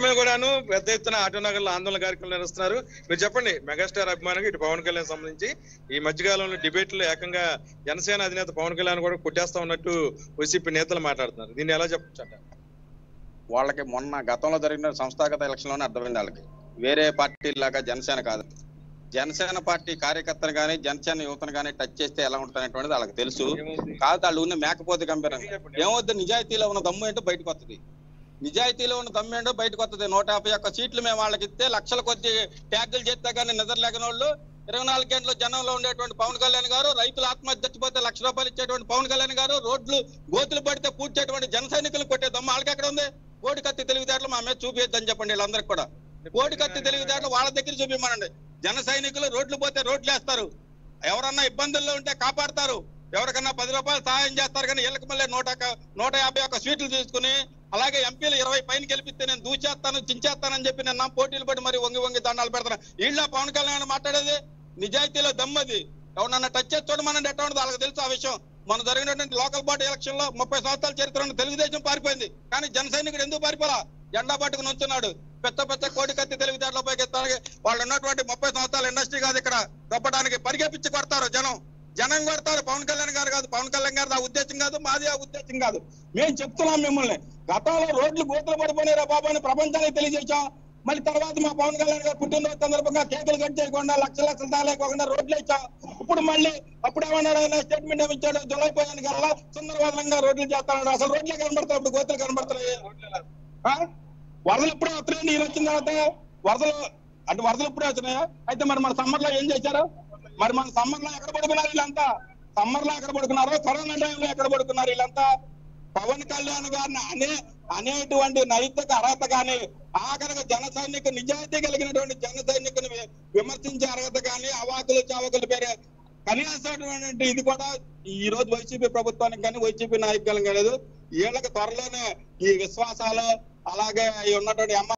మీద కూడాను పెద్ద ఎత్తున ఆటో నగర్లో ఆందోళన కార్యక్రమాలు నిర్వహిస్తున్నారు మీరు చెప్పండి మెగాస్టార్ అభిమానంగా ఇటు పవన్ కళ్యాణ్ సంబంధించి ఈ మధ్యకాలంలో డిబేట్లు ఏకంగా జనసేన అధినేత పవన్ కళ్యాణ్ కూడా కొట్టేస్తా ఉన్నట్టు వైసీపీ నేతలు మాట్లాడుతున్నారు దీన్ని ఎలా చెప్పచ్చు అంట వాళ్ళకి మొన్న గతంలో జరిగిన సంస్థాగత ఎలక్షన్ లోనే అర్థమైంది వాళ్ళకి వేరే పార్టీ లాగా జనసేన కాదు జనసేన పార్టీ కార్యకర్తను కానీ జనసేన యువతను కానీ టచ్ చేస్తే ఎలా ఉంటుందనేటువంటిది వాళ్ళకి తెలుసు కాదు వాళ్ళు ఉన్న మేకపోతే కంపేర్ ఏమవుతుంది నిజాయితీలో ఉన్న దమ్ము ఏంటో బయటకు వస్తుంది నిజాయితీలో ఉన్న దమ్ము ఏంటో బయటకు వస్తుంది నూట యాభై ఒక్క సీట్లు మేము వాళ్ళకి ఇస్తే లక్షల కొద్ది ట్యాగులు చేస్తే కానీ నిద్ర లేకని వాళ్ళు ఇరవై నాలుగు గంటల జనంలో ఉండేటువంటి పవన్ కళ్యాణ్ గారు రైతులు ఆత్మహత్య చచ్చిపోతే లక్ష రూపాయలు ఇచ్చేటువంటి పవన్ కళ్యాణ్ గారు రోడ్లు గోతులు పడితే పూడ్చేటువంటి జన సైనికులు కొట్టే దమ్ము వాళ్ళకి ఎక్కడ ఉంది కోడి కత్తి తెలివితేటలు మా మీద చూపించద్దని చెప్పండి వీళ్ళందరికీ కూడా కోడి కత్తి తెలివితేటలు వాళ్ళ దగ్గర చూపించమనండి జన సైనికులు రోడ్లు పోతే రోడ్లు వేస్తారు ఎవరన్నా ఇబ్బందుల్లో ఉంటే కాపాడతారు ఎవరికన్నా పది రూపాయలు సహాయం చేస్తారు కానీ వీళ్ళకి మళ్ళీ నూట ఒక- నూట యాభై ఒక్క సీట్లు తీసుకుని అలాగే ఎంపీలు ఇరవై పైన గెలిపిస్తే నేను దూచేస్తాను చించేస్తానని చెప్పి నేను నా పోటీలు పడి మరి వంగి వంగి దండాలు పెడతాను వీళ్ళ పవన్ కళ్యాణ్ మాట్లాడేది నిజాయితీలో దమ్మది ఎవరన్నా టచ్ చేసి చూడమనండి ఎట్లా ఉండదు వాళ్ళకి తెలుసు ఆ విషయం మన జరిగినటువంటి లోకల్ బాడీ ఎలక్షన్ లో ముప్పై సంవత్సరాల చరిత్ర ఉన్న తెలుగుదేశం పారిపోయింది కానీ జన సైనికుడు ఎందుకు పారిపోలా జెండా పట్టుకుని ఉంచున్నాడు పెద్ద పెద్ద కోడి కత్తి తెలివితేటల పైకి ఎత్తానికి వాళ్ళు ఉన్నటువంటి ముప్పై సంవత్సరాల ఇండస్ట్రీ కాదు ఇక్కడ దొబ్బడానికి పరిగెపించి కొడతారు జనం జనం కొడతారు పవన్ కళ్యాణ్ గారు కాదు పవన్ కళ్యాణ్ గారు ఆ ఉద్దేశం కాదు మాది ఆ ఉద్దేశం కాదు మేము చెప్తున్నాం మిమ్మల్ని గతంలో రోడ్లు గోతులు పడిపోయినారా బాబు అని ప్రపంచానికి తెలియజేశాం మళ్ళీ తర్వాత మా పవన్ కళ్యాణ్ గారు పుట్టినరోజు సందర్భంగా కేకులు కట్ చేయకుండా లక్షల లక్షలు తాలేకోకుండా రోడ్లు ఇచ్చాం ఇప్పుడు మళ్ళీ అప్పుడు ఏమన్నాడు ఆయన స్టేట్మెంట్ ఏమి ఇచ్చాడు జులై పోయాను కల్లా సుందరవాదంగా రోడ్లు చేస్తాడు అసలు రోడ్లే కనబడతాయి ఇప్పుడు గోతులు కనబడుతున్నాయి ఆ? వరదలు ఇప్పుడే వస్తున్నాయి నీళ్ళు వచ్చిన తర్వాత వరదలు అంటే వరదలు ఇప్పుడే వచ్చినాయా అయితే మరి మన సమ్మర్ లో ఏం చేశారు మరి మన సమ్మర్ లో ఎక్కడ పడుకున్నారు వీళ్ళంతా సమ్మర్ లో ఎక్కడ పడుకున్నారు కరోనా టైంలో ఎక్కడ పడుకున్నారు వీళ్ళంతా పవన్ కళ్యాణ్ గారిని అనే అనేటువంటి నైతిక అర్హత కానీ ఆఖరిగా జన సైనిక నిజాయితీ కలిగినటువంటి జన సైనికుని వి- విమర్శించే అర్హత కానీ అవాకులు చావకులు పేరే కనీసమైనటువంటి ఇది కూడా ఈ రోజు వైసీపీ ప్రభుత్వానికి కానీ వైసీపీ నాయకులకు లేదు వీళ్ళకి త్వరలోనే ఈ విశ్వాసాలు అలాగే ఈ ఉన్నటువంటి ఎమ్మ